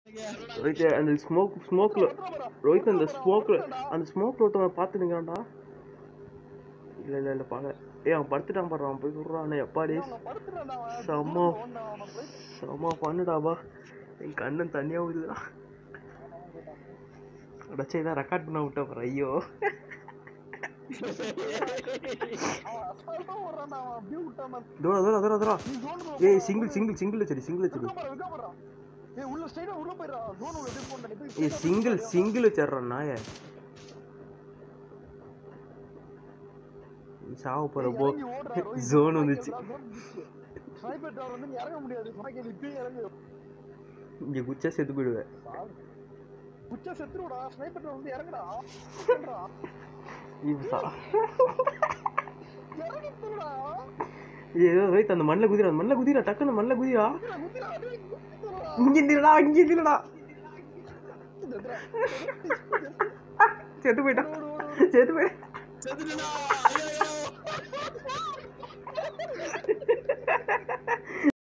ரோஹித் அந்த ஸ்மோக் ஸ்மோக்ல ரோஹித் அந்த ஸ்மோக்ல அந்த ஸ்மோக்ல ஒருத்தவன் பார்த்து நிக்கிறான்டா இல்ல இல்ல இல்ல பாக்க ஏய் அவன் படுத்துட்டான் பாரு அவன் போய் சொல்றான் எப்பாடி செம்ம செம்ம பண்ணுடாப்பா என் கண்ணன் தனியா ஊதுடா அடச்சே இதான் ரெக்கார்ட் பண்ண விட்ட பாரு ஐயோ தூரம் தூரம் தூரம் தூரம் ஏய் சிங்கிள் சிங்கிள் சிங்கிள் சரி சிங்கிள் சரி ஏய் சிங்கிள் சிங்கிள் வச்சிடுறான் நாய சாவ போற போ ஜோன் வந்துச்சு இங்க குச்சா செத்து போயிடுவேன் குச்சா செத்துருடா ஸ்னைப்பர் வந்து இறங்குடா இப்ப சா இறங்குடா ஏய், ஏதோ ரைட் அந்த மண்ணில் குதிரா அந்த மண்ணில் குதிரா டக்குன்னு மண்ணில் குதிரா குதிரா குதிரா இங்க இருந்துடா இங்க இருந்துடா செத்து போயிட்டான் செத்து போயிட்டான் செத்துடா ஐயோ